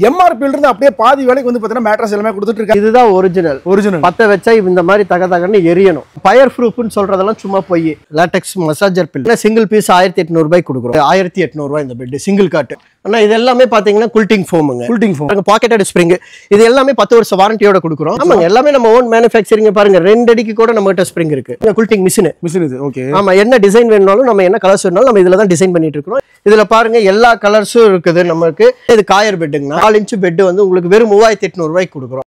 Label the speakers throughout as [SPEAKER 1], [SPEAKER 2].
[SPEAKER 1] எம்ஆர்பியில இருந்து அப்படியே பாதி வேலைக்கு வந்து பார்த்தீங்கன்னா மேட்ரஸ் எல்லாமே கொடுத்துட்டு இருக்காங்க
[SPEAKER 2] இதுதான் ஒரிஜினல்
[SPEAKER 1] ஒரிஜினல்
[SPEAKER 2] பத்த வச்சா இந்த மாதிரி தக தகன்னு எரியணும் பயர் ப்ரூஃப்னு சொல்றதெல்லாம் சும்மா போய் latex massager pillow single piece ஆயிரத்தி எட்நூறு ரூபாய் கொடுக்குறோம் ஆயிரத்தி எட்நூறுபா இந்த பெட் சிங்கிள் காட்டு ஆனா இது எல்லாமே பாத்தீங்கன்னா குல்டிங் ஃபோமுங்க
[SPEAKER 1] ஃபுல்டிங் ஃபோன்
[SPEAKER 2] பாக்கெட்டட் ஸ்ப்ரிங் இது எல்லாமே பத்து வருஷம் வாரண்டியோட கொடுக்குறோம் ஆமாங்க எல்லாமே நம்ம ஓன் மேனுஃபேக்சரிங் பாருங்க ரெண்டு அடிக்கு கூட நம்ம கிட்ட ஸ்ப்ரிங் இருக்கு குல்டிங் மிஷின்
[SPEAKER 1] மிஷின் இது ஓகே
[SPEAKER 2] ஆமா என்ன டிசைன் வேணும்னாலும் நம்ம என்ன கலர்ஸ் வேணாலும் நம்ம இதுல தான் டிசைன் பண்ணிட்டு இருக்கோம் இதுல பாருங்க எல்லா கலர்ஸும் இருக்குது நமக்கு இது காயர் பெட்டுங்க நாலு இன்ச்சு பெட் வந்து உங்களுக்கு வெறும் மூவாயிரத்தி எட்நூறு ரூபாய்க்கு கொடுக்குறோம்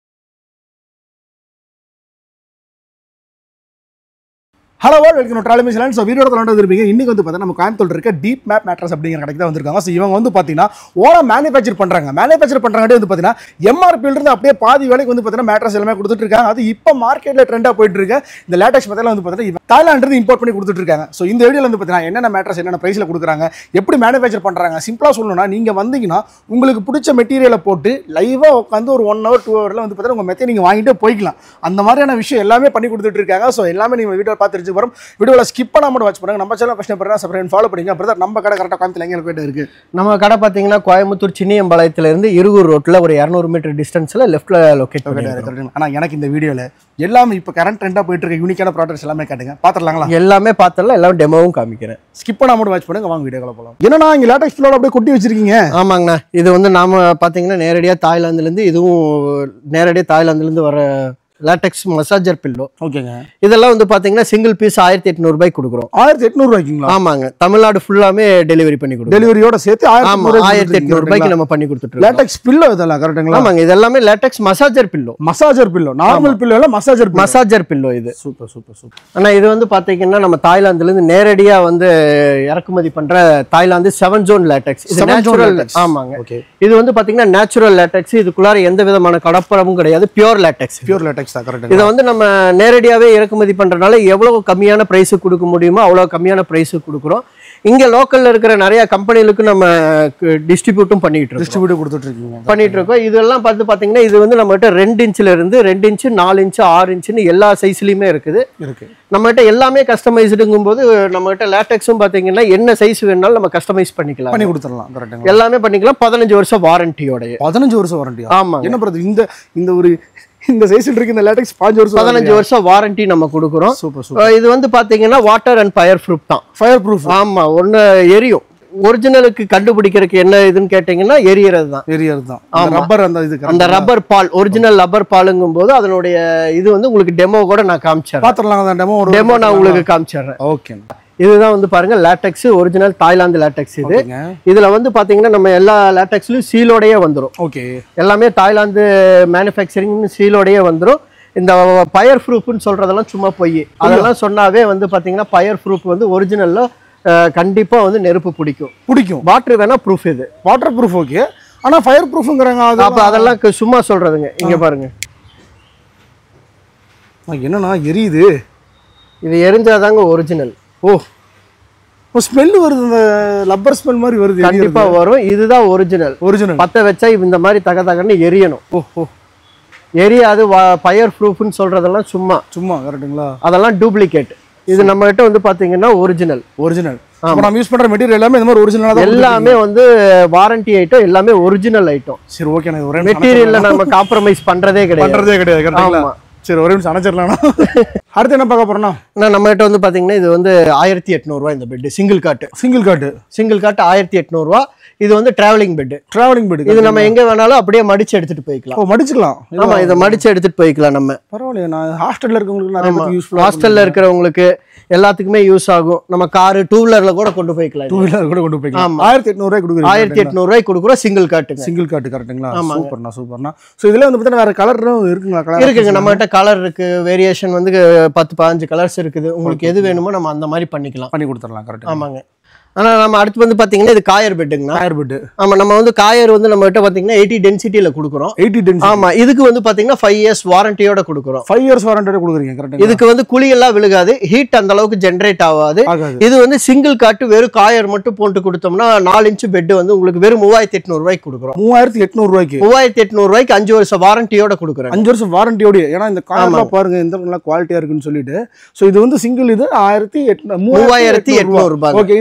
[SPEAKER 1] ஹலோ வேர்ல்ட் வெல்கம் ட்ராலமி சேனல் ஸோ வீடியோ தொடர்ந்து இருப்பீங்க இன்னைக்கு வந்து பார்த்தீங்கன்னா நம்ம கோயம்புத்தூர் இருக்க டீப் மேப் மேட்ரஸ் அப்படிங்கிற கடைக்கு தான் வந்திருக்காங்க ஸோ இவங்க வந்து பார்த்தீங்கன்னா ஓரா மேனுஃபேக்சர் பண்ணுறாங்க மேனுஃபேக்சர் பண்ணுறாங்க வந்து பார்த்தீங்கன்னா எம்ஆர்பியில இருந்து அப்படியே பாதி வேலைக்கு வந்து பார்த்தீங்கன்னா மேட்ரஸ் எல்லாமே கொடுத்துட்டு இருக்காங்க அது இப்போ மார்க்கெட்டில் ட்ரெண்டாக போயிட்டு இருக்கு இந்த லேட்டஸ்ட் மெத்தடில் வந்து பார்த்தீங்கன்னா தாய்லாந்து இம்போர்ட் பண்ணி கொடுத்துட்டு இருக்காங்க ஸோ இந்த வீடியோவில் வந்து பார்த்தீங்கன்னா என்னென்ன மேட்ரஸ் என்னென்ன ப்ரைஸில் கொடுக்குறாங்க எப்படி மேனுஃபேக்சர் பண்ணுறாங்க சிம்பிளாக சொல்லணும்னா நீங்கள் வந்தீங்கன்னா உங்களுக்கு பிடிச்ச மெட்டீரியலை போட்டு லைவாக உட்காந்து ஒரு ஒன் ஹவர் டூ ஹவரில் வந்து பார்த்தீங்கன்னா உங்கள் மெத்தை நீங்கள் வாங்கிட்டு போய்க்கலாம் அந்த மாதிரியான விஷயம் எல்லாமே பண்ணி கொடுத்துட்டு இருக்காங்க ஸோ எல்லாமே நீங்கள் வீடியோ பார்த்து தெரிஞ்சு வரும் வீடியோவில் ஸ்கிப் பண்ணாம மட்டும் வாட்ச் பண்ணுங்க நம்ம சேனல் ஃபஸ்ட் பண்ணுறேன் சப்ஸ்கிரைப் ஃபாலோ பண்ணிங்க பிரதர் நம்ம கடை கரெக்டாக காமித்தில் எங்கே போயிட்டு இருக்கு
[SPEAKER 2] நம்ம கடை பார்த்தீங்கன்னா கோயம்புத்தூர் சின்னியம்பாளையத்துல இருந்து இருகூர் ரோட்ல ஒரு இரநூறு மீட்டர் டிஸ்டன்ஸ்ல லெஃப்ட்ல லொக்கேட் பண்ணிருக்கோம்
[SPEAKER 1] ஆனால் எனக்கு இந்த வீடியோவில் எல்லாமே இப்போ கரண்ட் ட்ரெண்டாக போயிட்டு இருக்க யூனிக்கான ப்ராடக்ட்ஸ் எல்லாமே காட்டுங்க பார்த்துடலாங்களா
[SPEAKER 2] எல்லாமே பார்த்தல எல்லாம் டெமோவும் காமிக்கிறேன்
[SPEAKER 1] ஸ்கிப் பண்ணாம மட்டும் வாட்ச் பண்ணுங்க வாங்க வீடியோக்குள்ள போகலாம் என்னன்னா இங்கே லேட்டஸ்ட் ஃபிளோட அப்படியே கொட்டி வச்சிருக்கீங்க
[SPEAKER 2] ஆமாங்கண்ணா இது வந்து நாம பார்த்தீங்கன்னா நேரடியாக தாய்லாந்துலேருந்து இதுவும் நேரடியாக தாய்லாந்துலேருந்து வர லேட்டெக்ஸ் மசாஜர் பில்லோ
[SPEAKER 1] ஓகேங்க
[SPEAKER 2] இதெல்லாம் வந்து பார்த்தீங்கன்னா சிங்கிள் பீஸ் ஆயிரத்தி எட்நூறுபாய்க்கு கொடுக்குறோம்
[SPEAKER 1] ஆயிரத்தி எட்நூறுவாய்க்குங்களா
[SPEAKER 2] ஆமாங்க தமிழ்நாடு ஃபுல்லாமே டெலிவரி பண்ணி கொடுக்குறோம்
[SPEAKER 1] டெலிவரியோட சேர்த்து
[SPEAKER 2] ஆமா ஆயிரத்தி எட்நூறுபாய்க்கு நம்ம பண்ணி கொடுத்துட்டு
[SPEAKER 1] லேட்டக்ஸ் பில்லோ இதெல்லாம் கரெக்ட்டுங்களா
[SPEAKER 2] ஆமாங்க இது எல்லாமே latex massager pillow
[SPEAKER 1] massager pillow normal pillow இல்லை மசாஜர் பில்லோ
[SPEAKER 2] மசாஜர் பில்லோ இது
[SPEAKER 1] சூப்பர் சூப்பர் சூப்பர்
[SPEAKER 2] ஆனா இது வந்து பாத்தீங்கன்னா நம்ம தாய்லாந்துல இருந்து நேரடியா வந்து இறக்குமதி பண்ற தாய்லாந்து செவன் ஜோன் லேட்டெக்ஸ் இது
[SPEAKER 1] Seven zone
[SPEAKER 2] நேச்சுரல்
[SPEAKER 1] latex.
[SPEAKER 2] ஆமாங்க
[SPEAKER 1] ஓகே
[SPEAKER 2] இது வந்து பாத்தீங்கன்னா நேச்சுரல் லேட்டெக்ஸ் இதுக்குள்ளார எந்த விதமான கடப்பரமும் கிடையாது பியூர் லேட்டெக்ஸ்
[SPEAKER 1] பியூர் லேட்டக்ஸ் தான் கரெக்ட்
[SPEAKER 2] இதை வந்து நம்ம நேரடியாவே இறக்குமதி பண்றதுனால எவ்வளவு கம்மியான பிரைஸுக்கு கொடுக்க முடியுமோ அவ்வளவு கம்மியான பிரைஸுக்கு கொடுக்குறோம் இங்க லோக்கல்ல இருக்கிற நிறைய கம்பெனிகளுக்கு நம்ம டிஸ்ட்ரிபியூட்டும் பண்ணிட்டு இருக்கோம்
[SPEAKER 1] டிஸ்ட்ரிபியூட் கொடுத்துட்டு இருக்கீங்க
[SPEAKER 2] பண்ணிட்டு இருக்கோம் இதெல்லாம் பார்த்து பாத்தீங்கன்னா இது வந்து நம்மகிட்ட ரெண்டு இன்ச்ல இருந்து ரெண்டு இன்ச்சு நாலு இன்ச்சு ஆறு இன்ச்சுன்னு எல்லா சைஸ்லயுமே இருக்குது
[SPEAKER 1] இருக்கு
[SPEAKER 2] நம்மகிட்ட எல்லாமே கஸ்டமைஸ்டுங்கும் போது நம்மகிட்ட லேட்டெக்ஸும் பாத்தீங்கன்னா என்ன சைஸ் வேணாலும் நம்ம கஸ்டமைஸ் பண்ணிக்கலாம்
[SPEAKER 1] பண்ணி கொடுத்துடலாம் கரெக்ட்டுங்களா
[SPEAKER 2] எல்லாமே பண்ணிக்கலாம் பதினஞ்சு வருஷம் வாரண்டியோடைய
[SPEAKER 1] பதினஞ்சு வருஷம் வாரண்டியா
[SPEAKER 2] ஆமாங்க
[SPEAKER 1] என்ன பிரதர் இந்த இந்த ஒரு இந்த சைஸில் இருக்கு இந்த லேட்டக்ஸ் பாஞ்சு வருஷம்
[SPEAKER 2] பதினஞ்சு வருஷம் வாரண்டி நம்ம கொடுக்குறோம்
[SPEAKER 1] சூப்பர் சூப்பர்
[SPEAKER 2] அஹ் இது வந்து பாத்தீங்கன்னா வாட்டர் அண்ட் ஃபயர் ப்ரூஃப் தான்
[SPEAKER 1] ஃபயர் ப்ரூஃப்
[SPEAKER 2] ஆமா ஒண்ணு எரியும் ஒரிஜினலுக்கு கண்டுபிடிக்கிறதுக்கு என்ன இதுன்னு கேட்டீங்கன்னா எரியறது தான்
[SPEAKER 1] ஏரியா தான்
[SPEAKER 2] ஆமா.
[SPEAKER 1] ரப்பர் அந்த இது
[SPEAKER 2] அந்த ரப்பர் பால் ஒரிஜினல் ரப்பர் பாலுங்கும் போது அதனுடைய இது வந்து உங்களுக்கு டெமோ கூட நான் காமிச்சிடுறேன்
[SPEAKER 1] பாத்திரலாம் அந்த டெமோ ஒரு
[SPEAKER 2] டெமோ நான் உங்களுக்கு காமிச்சிடுறேன்
[SPEAKER 1] ஓகே
[SPEAKER 2] இதுதான் வந்து பாருங்க லேட்டெக்ஸ் ஒரிஜினல் தாய்லாந்து லேட்டெக்ஸ் இது
[SPEAKER 1] ஓகேங்க
[SPEAKER 2] இதுல வந்து பாத்தீங்கன்னா நம்ம எல்லா லேட்டெக்ஸ்லயும் சீலோடயே வந்துரும்
[SPEAKER 1] ஓகே
[SPEAKER 2] எல்லாமே தாய்லாந்து மேனுஃபேக்சரிங் சீலோடயே வந்துரும் இந்த பயர் ப்ரூஃப்னு சொல்றதெல்லாம் சும்மா பொய் அதெல்லாம் சொன்னாவே வந்து பாத்தீங்கன்னா பயர் ப்ரூஃப் வந்து ஒரிஜினல்ல கண்டிப்பா வந்து நெருப்பு பிடிக்கும்
[SPEAKER 1] பிடிக்கும்
[SPEAKER 2] வாட்டர் வேணா ப்ரூஃப் இது
[SPEAKER 1] வாட்டர் ப்ரூஃப் ஓகே ஆனா ஃபயர் ப்ரூஃப்ங்கறாங்க அது
[SPEAKER 2] அப்ப அதெல்லாம் கு- சும்மா சொல்றதுங்க இங்க பாருங்க
[SPEAKER 1] என்னன்னா எரியுது
[SPEAKER 2] இது எரிஞ்சாதாங்க ஒரிஜினல்
[SPEAKER 1] ஓ ஸ்மெல் வருது இந்த லப்பர் ஸ்மெல் மாதிரி வருது
[SPEAKER 2] கண்டிப்பா வரும் இதுதான் ஒரிஜினல்
[SPEAKER 1] ஒரிஜினல்
[SPEAKER 2] பத்த வச்சா இந்த மாதிரி தக தகன்னு எரியணும்
[SPEAKER 1] ஓ ஓ
[SPEAKER 2] எரியாது பயர் ப்ரூஃப்னு சொல்றதெல்லாம் சும்மா
[SPEAKER 1] சும்மா கரெக்ட்டுங்களா
[SPEAKER 2] அதெல்லாம் டூப்ளிகேட் இது நம்ம கிட்ட வந்து பாத்தீங்கன்னா ஒரிஜினல்
[SPEAKER 1] ஒரிஜினல் இப்போ நம்ம யூஸ் பண்ற மெட்டீரியல் எல்லாமே இந்த மாதிரி ஒரிஜினலா தான்
[SPEAKER 2] எல்லாமே வந்து வாரண்டி ஐட்டம் எல்லாமே ஒரிஜினல் ஐட்டம்
[SPEAKER 1] சரி ஓகே எனக்கு ஒரே நிமிஷம்
[SPEAKER 2] மெட்டீரியல்ல நம்ம காம்ப்ரமைஸ் பண்றதே கிடையாது
[SPEAKER 1] பண்றதே கிடையாது கரெக்ட்டுங்களா
[SPEAKER 2] ஆமா.
[SPEAKER 1] சரி ஒரே நிமிஷம் அணைச்சிடலாம் அடுத்து என்ன பார்க்க போறோம்னா
[SPEAKER 2] ஆனா நம்ம கிட்ட வந்து பாத்தீங்கன்னா இது வந்து ஆயிரத்தி எட்நூறுவா இந்த bed single cot
[SPEAKER 1] single cot
[SPEAKER 2] single cot ஆயிரத்தி எட்நூறுவா இது வந்து டிராவலிங் பெட்
[SPEAKER 1] டிராவலிங் பெட்
[SPEAKER 2] இது நம்ம எங்க வேணாலும் அப்படியே மடிச்சு எடுத்துட்டு போய்க்கலாம்
[SPEAKER 1] ஓ மடிச்சுக்கலாம்
[SPEAKER 2] ஆமா இதை மடிச்சு எடுத்துட்டு போய்க்கலாம் நம்ம
[SPEAKER 1] பரவாயில்லையே நான் ஹாஸ்டல்ல இருக்கவங்களுக்கு நிறைய பேருக்கு யூஸ்ஃபுல்லா
[SPEAKER 2] ஹாஸ்டல்ல இருக்கிறவங்களுக்கு எல்லாத்துக்குமே யூஸ் ஆகும் நம்ம காரு டூ வீலர்ல கூட கொண்டு போய்க்கலாம்
[SPEAKER 1] டூ வீலர் கூட கொண்டு போய்க்கலாம்
[SPEAKER 2] ஆமா.
[SPEAKER 1] ஆயிரத்தி எட்நூறுவாய் கொடுக்குறீங்க
[SPEAKER 2] ஆயிரத்தி எட்நூறு ரூபாய்க்கு கொடுக்குறோம் சிங்கிள் காட்டுங்க
[SPEAKER 1] சிங்கிள் காட்டு கரெக்ட்டுங்களா
[SPEAKER 2] ஆமாங்க.
[SPEAKER 1] சூப்பர்ண்ணா சூப்பர்ண்ணா ஸோ இதுல வந்து பார்த்தீங்கன்னா வேற கலரும் இருக்குங்களா கலர்
[SPEAKER 2] இருக்குங்க நம்ம கிட்ட கலர் இருக்கு வேரியேஷன் வந்து பத்து பதினஞ்சு கலர்ஸ் இருக்குது உங்களுக்கு எது வேணுமோ நம்ம அந்த மாதிரி பண்ணிக்கலாம்
[SPEAKER 1] பண்ணி கொடுத்துடலாம் கரெக்ட்
[SPEAKER 2] ஆமாங்க ஆனா நம்ம அடுத்து வந்து பாத்தீங்கன்னா இது காயர் பெட்டுங்கண்ணா
[SPEAKER 1] டயர் பெட்
[SPEAKER 2] ஆமா நம்ம வந்து காயர் வந்து நம்ம கிட்ட பாத்தீங்கன்னா எயிட்டி டென்சிட்டியில கொடுக்குறோம்
[SPEAKER 1] எயிட்டி டென்ஸ்
[SPEAKER 2] ஆமா இதுக்கு வந்து பாத்தீங்கன்னா ஃபைவ் இயர்ஸ் வாரண்டியோட கொடுக்குறோம்
[SPEAKER 1] ஃபைவ் இயர்ஸ் வாரண்டியோட கொடுக்குறீங்க கரெக்ட்
[SPEAKER 2] இதுக்கு வந்து குழி எல்லாம் விழுகாது ஹீட் அந்த அளவுக்கு ஜென்ரேட் ஆகாது
[SPEAKER 1] ஆகாது
[SPEAKER 2] இது வந்து சிங்கிள் காட்டு வெறும் காயர் மட்டும் போட்டு கொடுத்தோம்னா நாலு இன்ச்சு பெட் வந்து உங்களுக்கு வெறும் மூவாயிரத்தி எட்நூறு ரூபாய்க்கு கொடுக்குறோம்
[SPEAKER 1] மூவாயிரத்தி எட்நூறு ரூபாய்க்கு
[SPEAKER 2] மூவாயிரத்தி எட்நூறு ரூபாய்க்கு அஞ்சு வருஷம் வாரண்டியோட கொடுக்குறேன்
[SPEAKER 1] அஞ்சு வருஷம் வாரண்டியோட ஏன்னா இந்த கார்லாம் பாருங்க எந்த நல்லா குவாலிட்டியா இருக்குன்னு சொல்லிட்டு ஸோ இது வந்து சிங்கிள் இது ஆயிரத்தி எட்நூறு
[SPEAKER 2] மூவாயிரத்தி எட்நூறு ரூபாய்
[SPEAKER 1] ஓகே இது அடுத்து விட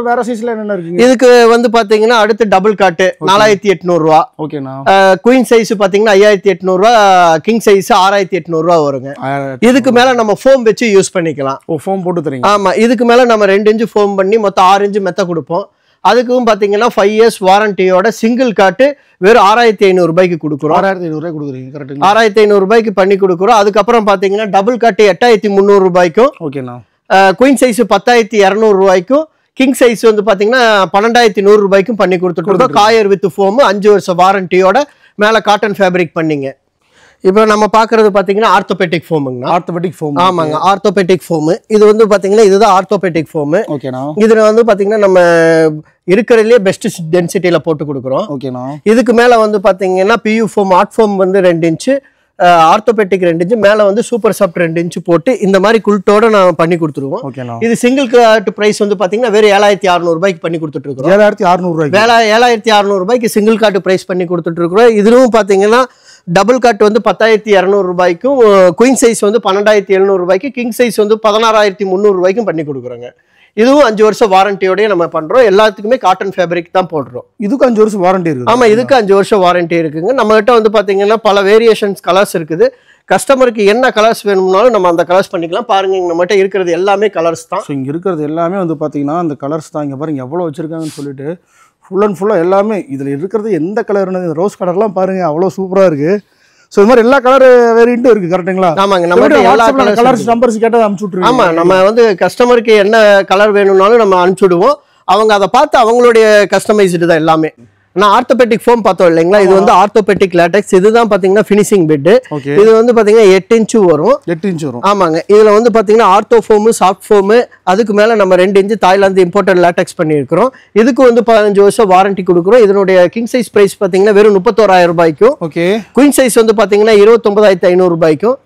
[SPEAKER 1] அப்புறம் வேற சைஸ்ல என்னென்ன இருக்குங்க
[SPEAKER 2] இதுக்கு வந்து பாத்தீங்கன்னா அடுத்து டபுள் காட்டு நாலாயிரத்தி எட்நூறுரூவா
[SPEAKER 1] ஓகேண்ணா
[SPEAKER 2] குயின் சைஸ் பாத்தீங்கன்னா ஐயாயிரத்தி எட்நூறுரூவா கிங் சைஸ் ஆறாயிரத்தி எட்நூறுரூவா வருங்க இதுக்கு மேல நம்ம ஃபோம் வச்சு யூஸ் பண்ணிக்கலாம்
[SPEAKER 1] ஓ ஃபோம் போட்டு தரீங்க
[SPEAKER 2] ஆமா இதுக்கு மேல நம்ம ரெண்டு இன்ச்சு ஃபோம் பண்ணி மொத்தம் ஆறு இன்ச்சு மெத்த கொடுப்போம் அதுக்கும் பாத்தீங்கன்னா ஃபைவ் இயர்ஸ் வாரண்டியோட சிங்கிள் காட்டு வெறும் ஆறாயிரத்தி ஐநூறு ரூபாய்க்கு கொடுக்குறோம்
[SPEAKER 1] ஆறாயிரத்தி ஐநூறுரூவா கொடுக்குறீங்க கரெக்டுங்க
[SPEAKER 2] ஆறாயிரத்தி ஐநூறு ரூபாய்க்கு பண்ணி கொடுக்குறோம் அதுக்கப்புறம் பாத்தீங்கன்னா டபுள் காட்டு எட்டாயிரத்தி முந்நூறு ரூபாய்க்கும்
[SPEAKER 1] ஓகேண்ணா
[SPEAKER 2] குயின் சைஸ் பத்தாயிரத்தி இரநூறு ரூபாய்க்கும் கிங் சைஸ் வந்து பாத்தீங்கன்னா பன்னெண்டாயிரத்தி நூறு ரூபாய்க்கும் பண்ணி கொடுத்துட்டு இருக்கோம் காயர் வித் ஃபோம் அஞ்சு வருஷம் வாரண்டியோட மேல காட்டன் ஃபேப்ரிக் பண்ணீங்க இப்போ நம்ம பார்க்கறது பாத்தீங்கன்னா ஆர்த்தோபெட்டிக் ஃபோமுங்கண்ணா
[SPEAKER 1] ஆர்த்தோபெட்டிக் ஃபோம்
[SPEAKER 2] ஆமாங்க ஆர்த்தோபெட்டிக் ஃபோமு இது வந்து பாத்தீங்கன்னா இதுதான் ஆர்த்தோபெட்டிக் ஃபோமு
[SPEAKER 1] ஓகேண்ணா
[SPEAKER 2] இதுல வந்து பாத்தீங்கன்னா நம்ம இருக்கிறதுலே பெஸ்ட் டென்சிட்டியில போட்டு கொடுக்குறோம்
[SPEAKER 1] ஓகேண்ணா
[SPEAKER 2] இதுக்கு மேல வந்து பாத்தீங்கன்னா பியூ ஃபோம் ஆர்ட் ஃபோம் வந்து ரெண்டு இன்ச்சு ஆர்த்தோபெட்டிக் ரெண்டு இன்ச்சு மேல வந்து சூப்பர் சாஃப்ட் ரெண்டு இன்ச்சு போட்டு இந்த மாதிரி குல்ட்டோட நான் பண்ணி கொடுத்துருவோம்
[SPEAKER 1] ஓகேண்ணா
[SPEAKER 2] இது சிங்கிள் கார்ட் பிரைஸ் வந்து பாத்தீங்கன்னா வெறும் ஏழாயிரத்தி அறுநூறு ரூபாய்க்கு பண்ணி கொடுத்துட்டு இருக்கிறோம்
[SPEAKER 1] ஏழாயிரத்தி அறுநூறுவாய்க்கு
[SPEAKER 2] வேலை ஏழாயிரத்தி அறுநூறு ரூபாய்க்கு சிங்கிள் கார்ட் பிரைஸ் பண்ணி கொடுத்துட்டு இருக்கிறோம் இதுவும் பாத்தீங்கன்னா டபுள் காட் வந்து பத்தாயிரத்தி இரநூறு ரூபாய்க்கும் குயின் சைஸ் வந்து பன்னெண்டாயிரத்தி எழுநூறு ரூபாய்க்கு கிங் சைஸ் வந்து பதினாறாயிரத்தி முந்நூறு ரூபாய்க்கும் பண்ணி கொடுக்குறோங்க இதுவும் அஞ்சு வருஷம் வாரண்டியோடய நம்ம பண்றோம் எல்லாத்துக்குமே காட்டன் ஃபேப்ரிக் தான் போடுறோம்
[SPEAKER 1] இதுக்கு அஞ்சு வருஷம் வாரண்டி இருக்கு
[SPEAKER 2] ஆமா இதுக்கு அஞ்சு வருஷம் வாரண்டி இருக்குங்க நம்ம கிட்ட வந்து பாத்தீங்கன்னா பல வேரியேஷன்ஸ் கலர்ஸ் இருக்குது கஸ்டமருக்கு என்ன கலர்ஸ் வேணும்னாலும் நம்ம அந்த கலர்ஸ் பண்ணிக்கலாம் பாருங்க இங்க நம்மகிட்ட இருக்கிறது எல்லாமே கலர்ஸ் தான்
[SPEAKER 1] ஸோ இங்கே இருக்கிறது எல்லாமே வந்து பார்த்தீங்கன்னா அந்த கலர்ஸ் தான் இங்கே பாருங்க எவ்வளோ வச்சுருக்காங்கன்னு சொல்லிட்டு ஃபுல் அண்ட் ஃபுல்லாக எல்லாமே இதில் இருக்கிறது எந்த கலர்னு ரோஸ் கலர்லாம் பாருங்க அவ்வளோ சூப்பராக இருக்குது ஸோ இது மாதிரி எல்லா கலர் வேரியண்ட்டும் இருக்குது கரெக்டுங்களா
[SPEAKER 2] ஆமாங்க நம்ம கிட்ட எல்லா
[SPEAKER 1] கலர்ஸ்
[SPEAKER 2] கலர்ஸ்
[SPEAKER 1] நம்பர்ஸ் கேட்டால் அனுப்பிச்சு விட்ருங்க
[SPEAKER 2] ஆமா நம்ம வந்து கஸ்டமருக்கு என்ன கலர் வேணும்னாலும் நம்ம அனுப்பிச்சுடுவோம் அவங்க அதை பார்த்து அவங்களுடைய கஸ்டமைஸ்டு தான் எல்லாமே நான் ஆர்த்தோபெட்டிக் ஃபோம் பார்த்தோம் இல்லைங்களா இது வந்து ஆர்த்தோபெட்டிக் லேட்டெக்ஸ் இதுதான் பாத்தீங்கன்னா ஃபினிஷிங் பெட்
[SPEAKER 1] ஓகே
[SPEAKER 2] இது வந்து பாத்தீங்கன்னா எட்டு இன்ச்சு வரும்
[SPEAKER 1] எட்டு இன்ச் வரும்
[SPEAKER 2] ஆமாங்க இதுல வந்து பாத்தீங்கன்னா ஆர்த்தோ ஃபோமு சாஃப்ட் ஃபோமு அதுக்கு மேல நம்ம ரெண்டு இன்ச்சு தாய்லாந்து இம்போர்ட்டட் லேட்டெக்ஸ் பண்ணியிருக்கிறோம் இதுக்கு வந்து பதினஞ்சு வருஷம் வாரண்டி கொடுக்குறோம் இதனுடைய கிங் சைஸ் பிரைஸ் பாத்தீங்கன்னா வெறும் முப்பத்தோராயிரம் ரூபாய்க்கும்
[SPEAKER 1] ஓகே
[SPEAKER 2] குயின் சைஸ் வந்து பாத்தீங்கன்னா இருபத்தொன்பதாயிரத்தி ஐநூறு ரூபாய்க்கும்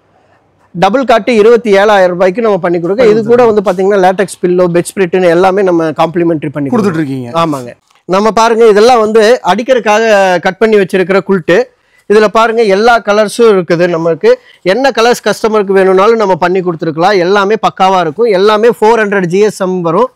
[SPEAKER 2] டபுள் காட்டு இருபத்தி ஏழாயிரம் ரூபாய்க்கு நம்ம பண்ணி கொடுக்க இது கூட வந்து பாத்தீங்கன்னா லேட்டெக்ஸ் பில்லோ பெட் ஸ்பிரிட்னு எல்லாமே நம்ம காம்ப்ளிமெண்ட்ரி பண்ணி கொடுத்துட்டு
[SPEAKER 1] கொடுத்துட்டு இருக்கீங்க
[SPEAKER 2] ஆமாங்க நம்ம பாருங்க இதெல்லாம் வந்து அடிக்கிறதுக்காக கட் பண்ணி வச்சிருக்கிற குல்ட்டு இதுல பாருங்க எல்லா கலர்ஸும் இருக்குது நமக்கு என்ன கலர்ஸ் கஸ்டமருக்கு வேணும்னாலும் நம்ம பண்ணி கொடுத்துருக்கலாம் எல்லாமே பக்காவா இருக்கும் எல்லாமே ஃபோர் ஹண்ட்ரட் ஜிஎஸ்எம் வரும்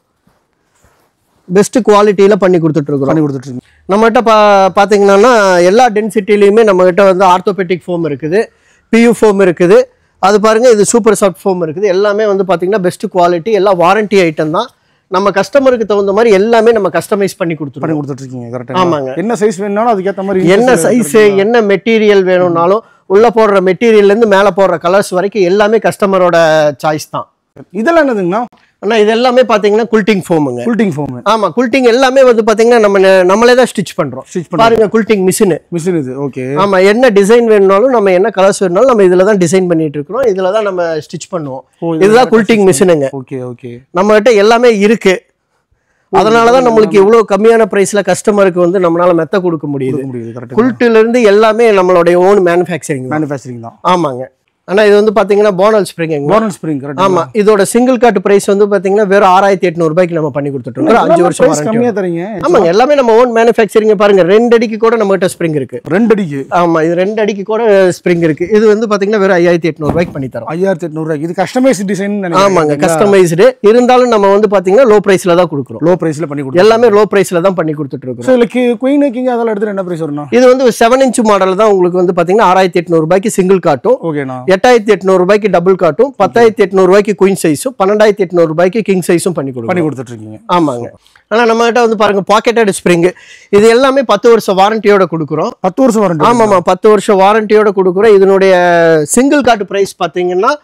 [SPEAKER 2] பெஸ்ட் குவாலிட்டியில பண்ணி கொடுத்துட்டு இருக்கிறோம்
[SPEAKER 1] பண்ணி கொடுத்துட்டு இருக்கீங்க
[SPEAKER 2] நம்மகிட்ட பா பார்த்தீங்கன்னா எல்லா டென்சிட்டிலையுமே நம்மகிட்ட வந்து ஆர்த்தோபெட்டிக் ஃபோம் இருக்குது பியூ ஃபோம் இருக்குது அது பாருங்க இது சூப்பர் சாஃப்ட் ஃபோம் இருக்குது எல்லாமே வந்து பார்த்தீங்கன்னா பெஸ்ட் குவாலிட்டி எல்லாம் வாரண்டி ஐட்டம் தான் நம்ம கஸ்டமருக்கு தகுந்த மாதிரி எல்லாமே நம்ம கஸ்டமைஸ் பண்ணி
[SPEAKER 1] பண்ணி
[SPEAKER 2] கொடுத்துருவோம்
[SPEAKER 1] கொடுத்துட்டு இருக்கீங்க கரெக்டாக
[SPEAKER 2] ஆமாங்க.
[SPEAKER 1] என்ன சைஸ் வேணும்னாலும் அதுக்கேற்ற மாதிரி
[SPEAKER 2] என்ன சைஸ் என்ன மெட்டீரியல் வேணும்னாலும் உள்ள போடுற மெட்டீரியல்ல இருந்து மேலே போடுற கலர்ஸ் வரைக்கும் எல்லாமே கஸ்டமரோட சாய்ஸ் தான்
[SPEAKER 1] இதெல்லாம் என்னதுங்கண்ணா
[SPEAKER 2] ஆனால் இது எல்லாமே பார்த்தீங்கன்னா குல்ட்டிங் ஃபோமுங்க
[SPEAKER 1] குல்ட்டிங் ஃபோம்
[SPEAKER 2] ஆமா குல்ட்டிங் எல்லாமே வந்து பார்த்தீங்கன்னா நம்ம நெ- நம்மளே தான் ஸ்டிச் பண்றோம்
[SPEAKER 1] ஸ்டிச் பண்ணி
[SPEAKER 2] பாருங்க குல்ட்டிங் மிஷினு
[SPEAKER 1] மிஷின் இது ஓகே
[SPEAKER 2] ஆமா என்ன டிசைன் வேணும்னாலும் நம்ம என்ன கலர்ஸ் வேணும்னாலும் நம்ம இதுல தான் டிசைன் பண்ணிட்டு இருக்கிறோம் இதுல தான் நம்ம ஸ்டிச் பண்ணுவோம்
[SPEAKER 1] ஓ, இதுல
[SPEAKER 2] இதுதான் குல்ட்டிங் மிஷினுங்க
[SPEAKER 1] ஓகே ஓகே
[SPEAKER 2] நம்ம கிட்ட எல்லாமே இருக்கு அதனால தான் நம்மளுக்கு இவ்வளவு கம்மியான பிரைஸ்ல கஸ்டமருக்கு வந்து நம்மளால மெத்த கொடுக்க முடியுது
[SPEAKER 1] கொடுக்க முடியுது கரெக்டாக
[SPEAKER 2] குல்ட்டுல இருந்து எல்லாமே நம்மளுடைய ஓன் மேனுஃபேக்சரிங் தான்
[SPEAKER 1] மேனுஃபேக்சரிங் தான்
[SPEAKER 2] ஆமாங்க ஆனா இது வந்து பாத்தீங்கன்னா Bonnell spring
[SPEAKER 1] Bonnell spring correct
[SPEAKER 2] ஆமா இதோட சிங்கிள் கார்ட் பிரைஸ் வந்து பாத்தீங்கன்னா வெறும் ஆறாயிரத்தி எட்நூறு ரூபாய்க்கு நம்ம பண்ணி கொடுத்துட்டு இருக்கோம் அஞ்சு வருஷம்
[SPEAKER 1] பிரைஸ்
[SPEAKER 2] warranty.
[SPEAKER 1] கம்மியா தரீங்க
[SPEAKER 2] ஆமாங்க எல்லாமே நம்ம ஓன் மேனுஃபேக்சரிங் பாருங்க ரெண்டு அடிக்கு கூட நம்ம கிட்ட ஸ்ப்ரிங் இருக்கு
[SPEAKER 1] ரெண்டு அடிக்கு
[SPEAKER 2] ஆமா இது ரெண்டு அடிக்கு கூட ஸ்ப்ரிங் இருக்கு இது வந்து பாத்தீங்கன்னா வெறும் ஐயாயிரத்தி எட்நூறு ரூபாய்க்கு பண்ணி தரோம்
[SPEAKER 1] ஐயாயிரத்தி எட்நூறுவாய்க்கு இது கஸ்டமைஸ் டிசைன்
[SPEAKER 2] ஆமாங்க கஸ்டமைஸ்டு இருந்தாலும் நம்ம வந்து பாத்தீங்கன்னா லோ பிரைஸ்ல தான் கொடுக்குறோம்
[SPEAKER 1] லோ பிரைஸ்ல பண்ணி கொடுத்து
[SPEAKER 2] எல்லாமே லோ பிரைஸ்ல தான் பண்ணி கொடுத்துட்டு இருக்கோம்
[SPEAKER 1] ஸோ இதுல குயின் கிங் அதெல்லாம் எடுத்து என்ன பிரைஸ் வரும்ண்ணா
[SPEAKER 2] இது வந்து செவன் இன்ச் மாடல் தான் உங்களுக்கு வந்து பாத்தீங்கன்னா ஆறாயிரத்தி எட்நூறு ரூபாய்க்கு சிங்கிள் காட்டும்
[SPEAKER 1] ஓகேண்ணா
[SPEAKER 2] எட்டாயிரத்தி எட்நூறு ரூபாய்க்கு டபுள் காட்டும் பத்தாயிரத்தி எட்நூறு ரூபாய்க்கு குயின் சைஸும் பன்னெண்டாயிரத்தி எட்நூறு ரூபாய்க்கு கிங் சைஸும் பண்ணி கொடுக்கும்
[SPEAKER 1] பண்ணி கொடுத்துட்டு இருக்கீங்க
[SPEAKER 2] ஆமாங்க ஆனா நம்ம கிட்ட வந்து பாருங்க பாக்கெட்டட் ஸ்ப்ரிங் இது எல்லாமே பத்து வருஷம் வாரண்டியோட கொடுக்குறோம்
[SPEAKER 1] பத்து வருஷம் வரண்டு
[SPEAKER 2] ஆமாம்மா பத்து வருஷம் வாரண்டியோட கொடுக்குறோம் இதனுடைய சிங்கிள் கார்டு ப்ரைஸ் பார்த்தீங்கன்னா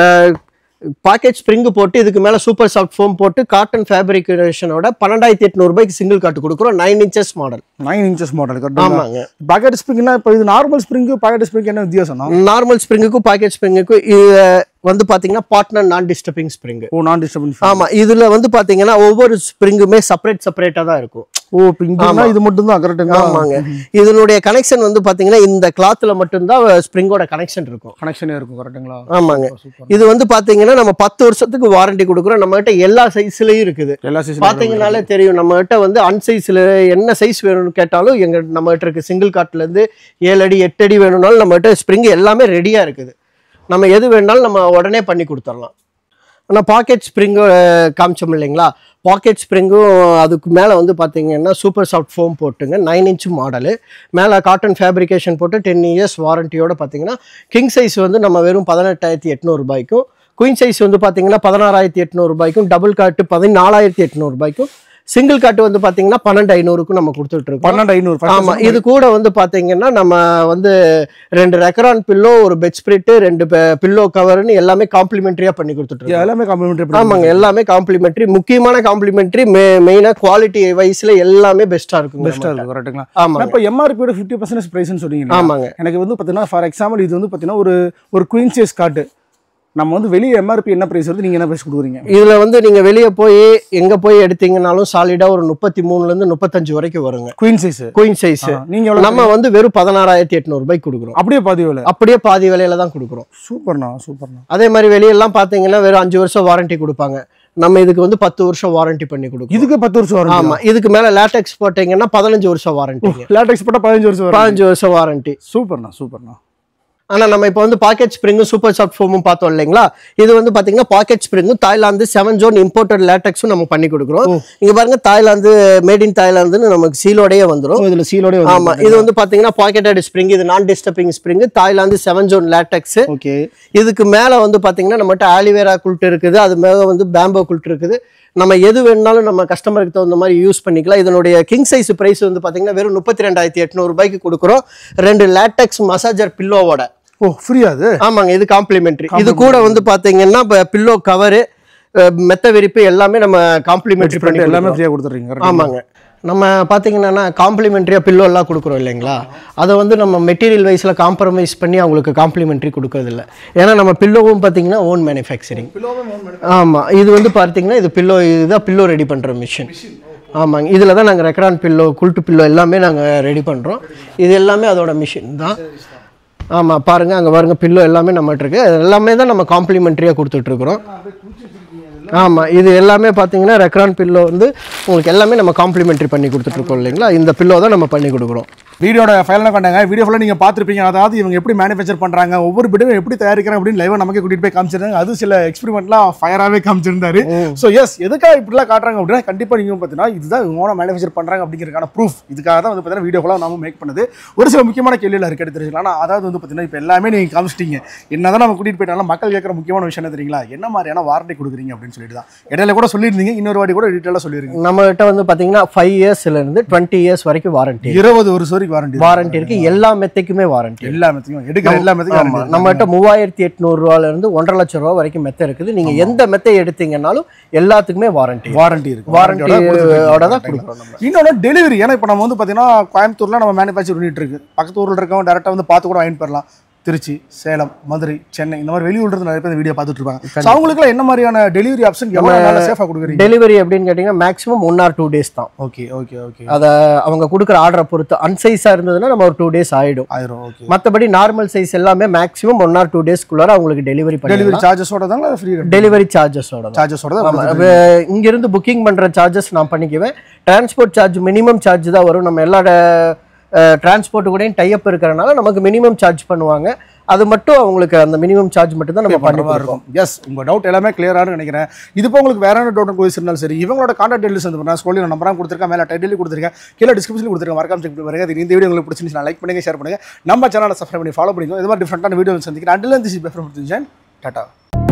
[SPEAKER 2] பாக்கெட் ஸ்ப்ரிங் போட்டு இதுக்கு மேலே சூப்பர் சாஃப்ட் ஃபோம் போட்டு காட்டன் ஃபேப்ரிகேஷனோட பன்னெண்டாயிரத்தி எட்நூறு ரூபாய்க்கு சிங்கிள் கார்டு கொடுக்குறோம் nine inches model
[SPEAKER 1] nine inches model கரெக்டாக
[SPEAKER 2] ஆமாங்க
[SPEAKER 1] பாக்கெட் ஸ்ப்ரிங்னா இப்போ இது நார்மல் ஸ்ப்ரிங்கு பாக்கெட் ஸ்ப்ரிங் என்ன வித்தியாசம்னா
[SPEAKER 2] நார்மல் ஸ்ப்ரிங்குக்கும் பாக்கெட் ஸ்ப்ரிங்குக்கும் இது வந்து பார்த்தீங்கன்னா பார்ட்னர் நான் டிஸ்டர்பிங் ஸ்ப்ரிங்
[SPEAKER 1] ஓ நான் டிஸ்டர்பன்ஸ்
[SPEAKER 2] ஆமா இதுல வந்து பாத்தீங்கன்னா ஒவ்வொரு ஸ்ப்ரிங்குமே செப்பரேட் செப்பரேட்டா தான் இருக்கும்
[SPEAKER 1] ஓ இப்போ இங்கன்னா இது மட்டும் தான் கரெக்டுங்களா
[SPEAKER 2] ஆமாங்க இதனுடைய கனெக்ஷன் வந்து பாத்தீங்கன்னா இந்த கிளாத்ல மட்டும்தான் ஸ்ப்ரிங்கோட கனெக்ஷன் இருக்கும்
[SPEAKER 1] கனெக்ஷனே இருக்கும் கரெக்டுங்களா
[SPEAKER 2] ஆமாங்க
[SPEAKER 1] சூப்பர்
[SPEAKER 2] இது வந்து பாத்தீங்கன்னா நம்ம பத்து வருஷத்துக்கு வாரண்டி கொடுக்குறோம் நம்ம கிட்ட எல்லா சைஸ்லயும் இருக்குது
[SPEAKER 1] எல்லா சீசன்
[SPEAKER 2] பாத்தீங்கன்னாலே தெரியும் நம்ம கிட்ட வந்து அன்சைஸ்ல என்ன சைஸ் வேணும்னு கேட்டாலும் எங்க நம்ம கிட்ட இருக்கு சிங்கிள் காட்ல இருந்து ஏழு அடி எட்டு அடி வேணும்னாலும் நம்ம கிட்ட ஸ்ப்ரிங் எல்லாமே ரெடியா இருக்குது நம்ம எது வேணாலும் நம்ம உடனே பண்ணி கொடுத்துடலாம் ஆனால் பாக்கெட் ஸ்ப்ரிங்கு காமிச்சோம் இல்லைங்களா பாக்கெட் ஸ்ப்ரிங்கும் அதுக்கு மேலே வந்து பார்த்தீங்கன்னா சூப்பர் சாஃப்ட் ஃபோம் போட்டுங்க நைன் இன்ச் மாடலு மேலே காட்டன் ஃபேப்ரிகேஷன் போட்டு டென் இயர்ஸ் வாரண்டியோட பார்த்தீங்கன்னா கிங் சைஸ் வந்து நம்ம வெறும் பதினெட்டாயிரத்தி எட்நூறுபாய்க்கும் குயின் சைஸ் வந்து பார்த்தீங்கன்னா பதினாறாயிரத்தி எட்நூறுபாய்க்கும் டபுள் காட்டு பதினாலாயிரத்தி எட்நூறுபாய்க்கும் சிங்கிள் காட்டு வந்து பார்த்தீங்கன்னா பன்னெண்டு ஐநூறுக்கும் நம்ம கொடுத்துட்டு இருக்கோம்
[SPEAKER 1] பன்னெண்டு ஐநூறு
[SPEAKER 2] ஆமா இது கூட வந்து பாத்தீங்கன்னா நம்ம வந்து ரெண்டு ரெக்கரான் பில்லோ ஒரு பெட் ஸ்ப்ரிட் ரெண்டு பில்லோ கவர்னு எல்லாமே காம்ப்ளிமெண்டரியா பண்ணி கொடுத்துட்டு இருக்கோம்
[SPEAKER 1] எல்லாமே காம்ப்ளிமெண்ட்ரி
[SPEAKER 2] ஆமாங்க எல்லாமே காம்ப்ளிமெண்டரி முக்கியமான காம்ப்ளிமெண்டரி மெயினா குவாலிட்டி வைஸ்ல எல்லாமே பெஸ்டா இருக்குங்க
[SPEAKER 1] பெஸ்ட்டாக
[SPEAKER 2] நம்மகிட்ட.
[SPEAKER 1] இருக்கும் கரெக்ட்டுங்களா
[SPEAKER 2] ஆமாங்க
[SPEAKER 1] இப்போ எம்ஆர்பியோட ஃபிஃப்டி பர்சன்டேஜ் ப்ரைஸ்னு சொன்னீங்க
[SPEAKER 2] ஆமாங்க
[SPEAKER 1] எனக்கு வந்து பார்த்தீங்கன்னா ஃபார் எக்ஸாம்பிள் இது வந்து பார்த்தீங்கன்னா ஒரு ஒரு குயின் சைஸ் காட்டு நம்ம வந்து வெளியே எம்ஆர்பி என்ன ப்ரைஸ் வருது நீங்கள் என்ன ப்ரைஸ் கொடுக்குறீங்க
[SPEAKER 2] இதுல வந்து நீங்க வெளிய போய் எங்க போய் எடுத்தீங்கனாலும் சாலிடா ஒரு முப்பத்தி மூணுல இருந்து முப்பத்தஞ்சு வரைக்கும் வருங்க
[SPEAKER 1] குயின் சைஸ்
[SPEAKER 2] குயின் சைஸ்
[SPEAKER 1] நீங்கள் எவ்வளோ
[SPEAKER 2] நம்ம வந்து வெறும் பதினாறாயிரத்தி எட்நூறு ரூபாய்க்கு கொடுக்குறோம்
[SPEAKER 1] அப்படியே பாதி எவ்வளோ
[SPEAKER 2] அப்படியே பாதி விலையில தான் கொடுக்குறோம்
[SPEAKER 1] சூப்பர்ண்ணா சூப்பர்ண்ணா
[SPEAKER 2] அதே மாதிரி வெளியெல்லாம் பாத்தீங்கன்னா வெறும் அஞ்சு வருஷம் வாரண்டி கொடுப்பாங்க நம்ம இதுக்கு வந்து பத்து வருஷம் வாரண்டி பண்ணி கொடுக்கும்
[SPEAKER 1] இதுக்கு பத்து வருஷம் வரும்
[SPEAKER 2] ஆமா இதுக்கு மேல லேட்டெக்ஸ் போட்டீங்கன்னா பதினஞ்சு வருஷம் வாரண்டி
[SPEAKER 1] லேட்டெக்ஸ் போட்டால் பதினஞ்சு வருஷம் வரும்
[SPEAKER 2] பதினஞ்சு வருஷம் வாரண்டி
[SPEAKER 1] சூப்பர்ண்ணா சூப்பர்ண்ணா
[SPEAKER 2] ஆனா நம்ம இப்போ வந்து பாக்கெட் ஸ்ப்ரிங்கும் சூப்பர் சாஃப்ட் ஃபோமும் பார்த்தோம் இல்லைங்களா இது வந்து பாத்தீங்கன்னா பாக்கெட் ஸ்ப்ரிங்கும் தாய்லாந்து செவன் ஜோன் இம்போர்ட்டட் லேட்டெக்ஸும் நம்ம பண்ணி கொடுக்குறோம் இங்க பாருங்க தாய்லாந்து மேட் இன் தாய்லாந்துன்னு நமக்கு சீலோடயே வந்துரும்
[SPEAKER 1] இதில் சீலோடய
[SPEAKER 2] ஆமா இது வந்து பாத்தீங்கன்னா பாக்கெட்டட் ஸ்ப்ரிங் இது non disturbing spring Thailand seven zone latex
[SPEAKER 1] okay
[SPEAKER 2] இதுக்கு மேல வந்து பாத்தீங்கன்னா நம்மகிட்ட ஆலிவேரா குல்ட் இருக்குது அது மேல வந்து பேம்போ குல்ட் இருக்குது நம்ம எது வேணுனாலும் நம்ம கஸ்டமருக்கு தகுந்த மாதிரி யூஸ் பண்ணிக்கலாம் இதனுடைய கிங் சைஸ் பிரைஸ் வந்து பாத்தீங்கன்னா வெறும் முப்பத்தி ரெண்டாயிரத்தி எட்நூறு ரூபாய்க்கு கொடுக்குறோம் ரெண்டு லேட்டெக்ஸ் மசாஜர் பில்லோவோட
[SPEAKER 1] ஓ ஃப்ரீயா அது
[SPEAKER 2] ஆமாங்க இது காம்ப்ளிமெண்ட்ரி இது கூட வந்து பாத்தீங்கன்னா பில்லோ கவரு மெத்த விரிப்பு எல்லாமே நம்ம காம்ப்ளிமெண்ட்ரி பண்ணி
[SPEAKER 1] எல்லாமே
[SPEAKER 2] எல்லாமே
[SPEAKER 1] ஃப்ரீயாக கொடுத்துட்றீங்க correct?
[SPEAKER 2] ஆமாங்க நம்ம பார்த்தீங்கன்னா காம்ப்ளிமெண்ட்ரியாக பில்லோ எல்லாம் கொடுக்குறோம் இல்லைங்களா அதை வந்து நம்ம மெட்டீரியல் வைஸில் காம்ப்ரமைஸ் பண்ணி அவங்களுக்கு காம்ப்ளிமெண்ட்ரி கொடுக்கறதில்ல ஏன்னா நம்ம பில்லோவும் பார்த்தீங்கன்னா ஓன் மேனுஃபேக்சரிங் ஆமாம் இது வந்து பார்த்தீங்கன்னா இது பில்லோ இதுதான் பில்லோ ரெடி பண்ணுற மிஷின் ஆமாங்க இதில் தான் நாங்கள் ரெக்ரான் பில்லோ குல்ட்டு பில்லோ எல்லாமே நாங்கள் ரெடி பண்ணுறோம் இது எல்லாமே அதோட மிஷின் தான் ஆமாம் பாருங்கள் அங்கே பாருங்க பில்லோ எல்லாமே நம்மகிட்ட இருக்கு அது எல்லாமே தான் நம்ம காம்ப்ளிமெண்ட்ரியாக கொடுத்துட்ருக்குறோம் ஆமாம் இது எல்லாமே பார்த்தீங்கன்னா ரெக்ரான் பில்லோ வந்து உங்களுக்கு எல்லாமே நம்ம காம்ப்ளிமெண்ட்ரி பண்ணி கொடுத்துட்ருக்கோம் இல்லைங்களா இந்த பில்லோ தான் நம்ம பண்ணி கொடுக்குறோம்
[SPEAKER 1] வீடியோட ஃபைனலாக கொண்டாங்க வீடியோ ஃபுல்லாக நீங்கள் பார்த்துருப்பீங்க அதாவது இவங்க எப்படி மேனுஃபேக்சர் பண்ணுறாங்க ஒவ்வொரு பிட்டும் எப்படி தயாரிக்கிறாங்க அப்படின்னு லைவாக நமக்கு கூட்டிகிட்டு போய் காமிச்சிருந்தாங்க அது சில எக்ஸ்பெரிமெண்ட்லாம் ஃபயராகவே காமிச்சிருந்தாரு ஸோ எஸ் எதுக்காக இப்படிலாம் காட்டுறாங்க அப்படின்னா கண்டிப்பாக நீங்கள் பார்த்தீங்கன்னா இதுதான் இவங்க மேனுஃபேக்சர் பண்ணுறாங்க அப்படிங்கிறதுக்கான ப்ரூஃப் இதுக்காக தான் வந்து பார்த்தீங்கன்னா வீடியோ ஃபுல்லாக நம்ம மேக் பண்ணது ஒரு சில முக்கியமான கேள்வியில் இருக்கு எடுத்து தெரிஞ்சுக்கலாம் ஆனால் அதாவது வந்து பார்த்தீங்கன்னா இப்போ எல்லாமே நீங்கள் காமிச்சிட்டீங்க என்ன தான் நம்ம கூட்டிகிட்டு போயிட்டாலும் மக்கள் கேட்குற முக்கியமான விஷயம் என்ன தெரியுங்களா என்ன மாதிரியான வாரண்டி கொடுக்குறீங்க அப்படின்னு சொல்லிட்டு தான் இடையில கூட சொல்லியிருந்தீங்க இன்னொரு வாட்டி கூட டீட்டெயிலாக சொல்லியிருக்கீங்க
[SPEAKER 2] நம்மகிட்ட வந்து பார்த்தீங்கன்னா ஃபைவ் இயர்ஸ்லேருந்து டுவெண்ட்டி இயர்ஸ் வரைக்கும் வாரண்டி
[SPEAKER 1] இருபது வருஷம் வரைக்கும் வாரண்டி
[SPEAKER 2] வாரண்டி இருக்கு எல்லா மெத்தைக்குமே வாரண்டி
[SPEAKER 1] எல்லா மெத்தையும் எடுக்கிற எல்லா மெத்தையும்
[SPEAKER 2] ஆமா
[SPEAKER 1] warranty
[SPEAKER 2] நம்மகிட்ட மூவாயிரத்தி எட்நூறு ரூபால இருந்து ஒன்றரை லட்சம் ரூபா வரைக்கும் மெத்தை இருக்குது நீங்க எந்த மெத்தை எடுத்தீங்கன்னாலும் எல்லாத்துக்குமே வாரண்டி
[SPEAKER 1] வாரண்டி இருக்கு
[SPEAKER 2] வாரண்டியோட தான் கொடுக்குறோம் நம்ம
[SPEAKER 1] இன்னொன்று டெலிவரி ஏன்னா இப்போ நம்ம வந்து பார்த்தீங்கன்னா கோயம்புத்தூர்ல நம்ம மேனுஃபேக்சர் பண்ணிட்டு இருக்கு பக்கத்து ஊரில் இருக்கவங்க டேரெக்டாக வந்து பார்த்து கூட வாங்கிட்டு போயிடலாம் திருச்சி சேலம் மதுரை சென்னை இந்த மாதிரி வெளியூர்ல இருந்து நிறைய பேர் இந்த வீடியோ பார்த்துட்டு இருப்பாங்க ஸோ அவங்களுக்குலாம் என்ன மாதிரியான டெலிவரி ஆப்ஷன் எவ்வளோ நல்லா சேஃபாக கொடுக்குறீங்க
[SPEAKER 2] டெலிவரி அப்படின்னு கேட்டிங்கன்னா maximum one or two days தான்
[SPEAKER 1] ஓகே ஓகே ஓகே
[SPEAKER 2] அதை அவங்க கொடுக்குற ஆர்டரை பொறுத்து அன்சைஸாக இருந்ததுன்னா நம்ம ஒரு டூ டேஸ் ஆயிடும்
[SPEAKER 1] ஆயிரம் ஓகே
[SPEAKER 2] மற்றபடி நார்மல் சைஸ் எல்லாமே மேக்ஸிமம் ஒன் ஆர் டூ டேஸ்க்குள்ளார அவங்களுக்கு டெலிவரி பண்ணி
[SPEAKER 1] டெலிவரி சார்ஜஸோட தாங்க ஃப்ரீ
[SPEAKER 2] டெலிவரி சார்ஜஸோட தான்
[SPEAKER 1] சார்ஜஸோட
[SPEAKER 2] ஆமா,
[SPEAKER 1] தான்
[SPEAKER 2] அப்ப இங்கிருந்து புக்கிங் பண்ற சார்ஜஸ் நான் பண்ணிக்குவேன் டிரான்ஸ்போர்ட் சார்ஜ் மினிமம் சார்ஜ் தான் வரும் நம்ம எல்லா டிரான்ஸ்போர்ட் கூடயும் டைப் இருக்கிறனால நமக்கு மினிமம் சார்ஜ் பண்ணுவாங்க அது மட்டும் அவங்களுக்கு அந்த மினிமம் சார்ஜ் மட்டும் தான் நம்ம பண்ணி
[SPEAKER 1] மாதிரி
[SPEAKER 2] கொடுப்போம்
[SPEAKER 1] இருக்கும் எஸ் உங்க டவுட் எல்லாமே கிளியரானு நினைக்கிறேன் இது இப்போ உங்களுக்கு வேற என்ன டவுட் கோயிஸ் இருந்தாலும் சரி இவங்களோட கான்டாக்ட் டீடைல்ஸ் வந்து நான் ஸ்கூலில் நம்பராக கொடுத்துருக்கேன் மேலே டைட்டில் கொடுத்துருக்கேன் கீழே டிஸ்கிரிப்ஷன் கொடுத்துருக்கேன் மறக்காம செக் பண்ணி பாருங்க இது இந்த வீடியோ உங்களுக்கு பிடிச்சிருந்துச்சு லைக் பண்ணுங்க ஷேர் பண்ணுங்க நம்ம சேனலை சப்ஸ்கிரைப் பண்ணி ஃபாலோ பண்ணிக்கோ இது மாதிரி டிஃப்ரெண்டான வீடியோ சந்திக்கிறேன் அண்டில் திஸ் இஸ் பெஃபர் டாட்டா